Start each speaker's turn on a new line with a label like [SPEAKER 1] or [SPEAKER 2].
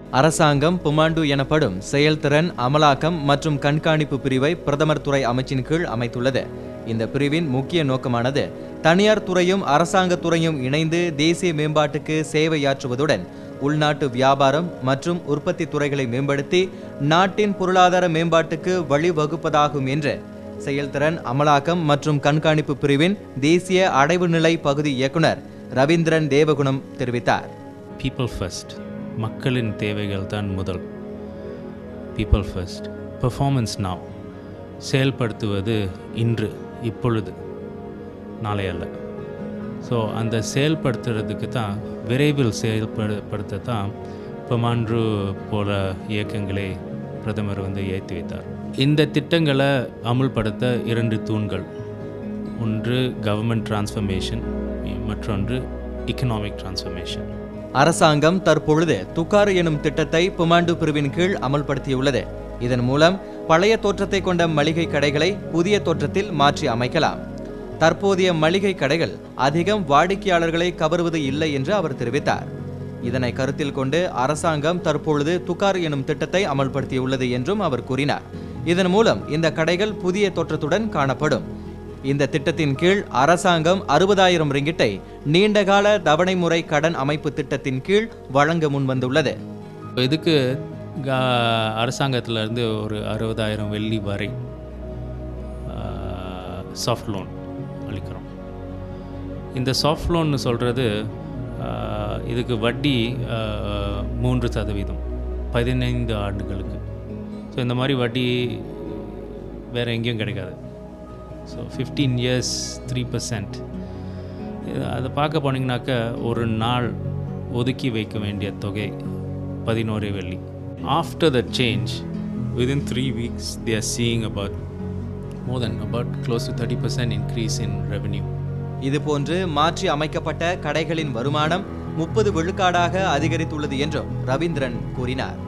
[SPEAKER 1] அரசாங்கம் புமாண்டு எனப்படும் செயல்திறன் அமலாக்கம் மற்றும் கண்காணிப்பு பிரிவை பிரதமர் துறை அமைச்சின் கீழ் அமைத்துள்ளது இந்த பிரிவின் முக்கிய நோக்கமானது தனியார் துறையும் அரசாங்க துறையும் இணைந்து தேசிய மேம்பாட்டுக்கு சேவையாற்றுவதுடன் உள்நாட்டு வியாபாரம் மற்றும் உற்பத்தி துறைகளை மேம்படுத்தி நாட்டின் பொருளாதார மேம்பாட்டுக்கு வழிவகுப்பதாகும் என்று செயல்திறன் அமலாக்கம் மற்றும் கண்காணிப்பு பிரிவின் தேசிய அடைவு நிலை பகுதி இயக்குனர் ரவீந்திரன் தேவகுணம் தெரிவித்தார்
[SPEAKER 2] பீப்புள் ஃபர்ஸ்ட் மக்களின் தேவைகள் தான் முதல் பீப்புள் ஃபர்ஸ்ட் பெர்ஃபார்மன்ஸ் நாவ் செயல்படுத்துவது இன்று இப்பொழுது நாளை அல்ல ஸோ அந்த செயல்படுத்துறதுக்கு தான் விரைவில் செயல்படுத்த தான் பெமாண்ட்ரு போல இயக்கங்களை பிரதமர் வந்து ஏற்றி வைத்தார் இந்த திட்டங்களை அமுல்படுத்த இரண்டு தூண்கள் ஒன்று கவர்மெண்ட் டிரான்ஸ்ஃபர்மேஷன் மற்றொன்று எக்கனாமிக் டிரான்ஸ்ஃபர்மேஷன்
[SPEAKER 1] அரசாங்கம் தற்பொழுது துக்காறு எனும் திட்டத்தை புமாண்டு பிரிவின் கீழ் அமல்படுத்தியுள்ளது இதன் மூலம் பழைய தோற்றத்தை கொண்ட மளிகை கடைகளை புதிய தோற்றத்தில் மாற்றி அமைக்கலாம் தற்போதைய மளிகை கடைகள் அதிகம் வாடிக்கையாளர்களை கவருவது இல்லை என்று அவர் தெரிவித்தார் இதனை கருத்தில் கொண்டு அரசாங்கம் தற்பொழுது துக்கார் எனும் திட்டத்தை அமல்படுத்தியுள்ளது என்றும் அவர் கூறினார் இதன் மூலம் இந்த கடைகள் புதிய தோற்றத்துடன் காணப்படும் இந்த திட்டத்தின் கீழ் அரசாங்கம் அறுபதாயிரம் ரிங்கிட்டை நீண்டகால தவணை முறை கடன் அமைப்பு திட்டத்தின் கீழ் வழங்க முன்வந்துள்ளது
[SPEAKER 2] இதுக்கு க- அரசாங்கத்திலேருந்து ஒரு அறுபதாயிரம் வெள்ளி வரை சாஃப்ட் லோன் அளிக்கிறோம் இந்த சாஃப்ட் லோன்னு சொல்கிறது இதுக்கு வட்டி ஆஹ், மூன்று சதவீதம் பதினைந்து ஆண்டுகளுக்கு ஸோ இந்த மாதிரி வட்டி வேறு எங்கேயும் கிடைக்காது so fifteen years three percent அதை பார்க்க போனீங்கன்னாக்க ஒரு நாள் ஒதுக்கி வைக்க வேண்டிய தொகை பதினோரு வெள்ளி after the change within three weeks they are seeing about more then about close to thirty percent increase in revenue
[SPEAKER 1] இதுபோன்று மாற்றி அமைக்கப்பட்ட கடைகளின் வருமானம் முப்பது விழுக்காடாக அதிகரித்துள்ளது என்றும் ரவீந்திரன் கூறினார்